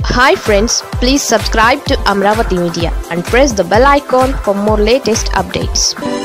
hi friends please subscribe to Amaravati media and press the bell icon for more latest updates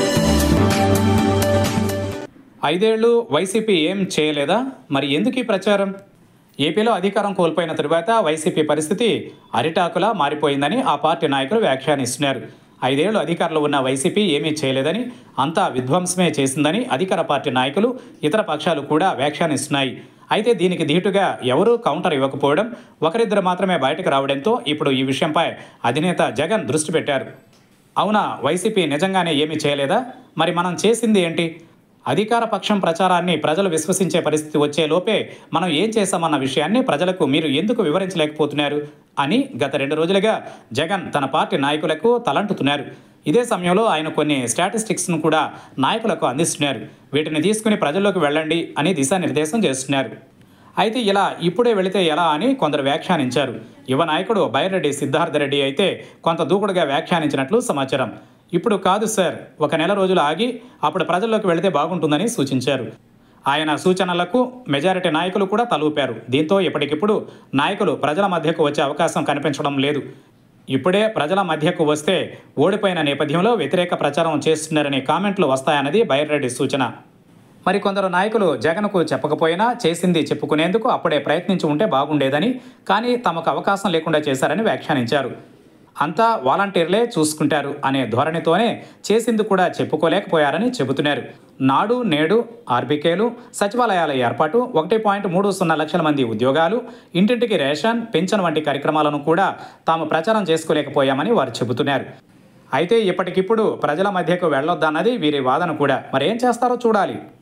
ఐదేళ్లు YCP ఏం చేయలేదా మరి ఎందుకు ఈ ప్రచారం ఏపీలో అధికారం కోల్పోయిన తరువాత వైసీపీ పరిస్థితి అరిటాకులా మారిపోయిందని ఆ పార్టీ నాయకులు వ్యాఖ్యానిస్తున్నారు ఐదేళ్లు అధికారంలో ఉన్న వైసీపీ ఏమీ చేయలేదని అంతా విధ్వంసమే చేసిందని అధికార పార్టీ నాయకులు ఇతర పక్షాలు కూడా వ్యాఖ్యానిస్తున్నాయి అయితే దీనికి ధీటుగా ఎవరూ కౌంటర్ ఇవ్వకపోవడం ఒకరిద్దరు మాత్రమే బయటకు రావడంతో ఇప్పుడు ఈ విషయంపై అధినేత జగన్ దృష్టి పెట్టారు అవునా వైసీపీ నిజంగానే ఏమీ చేయలేదా మరి మనం చేసింది ఏంటి అధికార పక్షం ప్రచారాన్ని ప్రజలు విశ్వసించే పరిస్థితి వచ్చే లోపే మనం ఏం చేశామన్న విషయాన్ని ప్రజలకు మీరు ఎందుకు వివరించలేకపోతున్నారు అని గత రెండు రోజులుగా జగన్ తన పార్టీ నాయకులకు తలంటుతున్నారు ఇదే సమయంలో ఆయన కొన్ని స్టాటిస్టిక్స్ను కూడా నాయకులకు అందిస్తున్నారు వీటిని తీసుకుని ప్రజల్లోకి వెళ్ళండి అని దిశానిర్దేశం చేస్తున్నారు అయితే ఇలా ఇప్పుడే వెళితే ఎలా అని కొందరు వ్యాఖ్యానించారు యువ నాయకుడు బైరెడ్డి సిద్ధార్థ రెడ్డి అయితే కొంత దూకుడుగా వ్యాఖ్యానించినట్లు సమాచారం ఇప్పుడు కాదు సార్ ఒక నెల రోజులు ఆగి అప్పుడు ప్రజల్లోకి వెళితే బాగుంటుందని సూచించారు ఆయన సూచనలకు మెజారిటీ నాయకులు కూడా తలూపారు దీంతో ఇప్పటికిప్పుడు నాయకులు ప్రజల మధ్యకు వచ్చే అవకాశం కనిపించడం లేదు ఇప్పుడే ప్రజల మధ్యకు వస్తే ఓడిపోయిన నేపథ్యంలో వ్యతిరేక ప్రచారం చేస్తున్నారనే కామెంట్లు వస్తాయన్నది బైరెడ్డి సూచన మరి కొందరు నాయకులు జగన్కు చెప్పకపోయినా చేసింది చెప్పుకునేందుకు అప్పుడే ప్రయత్నించి ఉంటే బాగుండేదని కానీ తమకు అవకాశం లేకుండా చేశారని వ్యాఖ్యానించారు అంతా వాలంటీర్లే చూసుకుంటారు అనే ధోరణితోనే చేసింది కూడా చెప్పుకోలేకపోయారని చెబుతున్నారు నాడు నేడు ఆర్బీకేలు సచివాలయాల ఏర్పాటు ఒకటి పాయింట్ మూడు సున్నా లక్షల మంది ఉద్యోగాలు ఇంటింటికి రేషన్ పెన్షన్ వంటి కార్యక్రమాలను కూడా తాము ప్రచారం చేసుకోలేకపోయామని వారు చెబుతున్నారు అయితే ఇప్పటికిప్పుడు ప్రజల మధ్యకు వెళ్ళొద్దన్నది వీరి వాదన కూడా మరేం చేస్తారో చూడాలి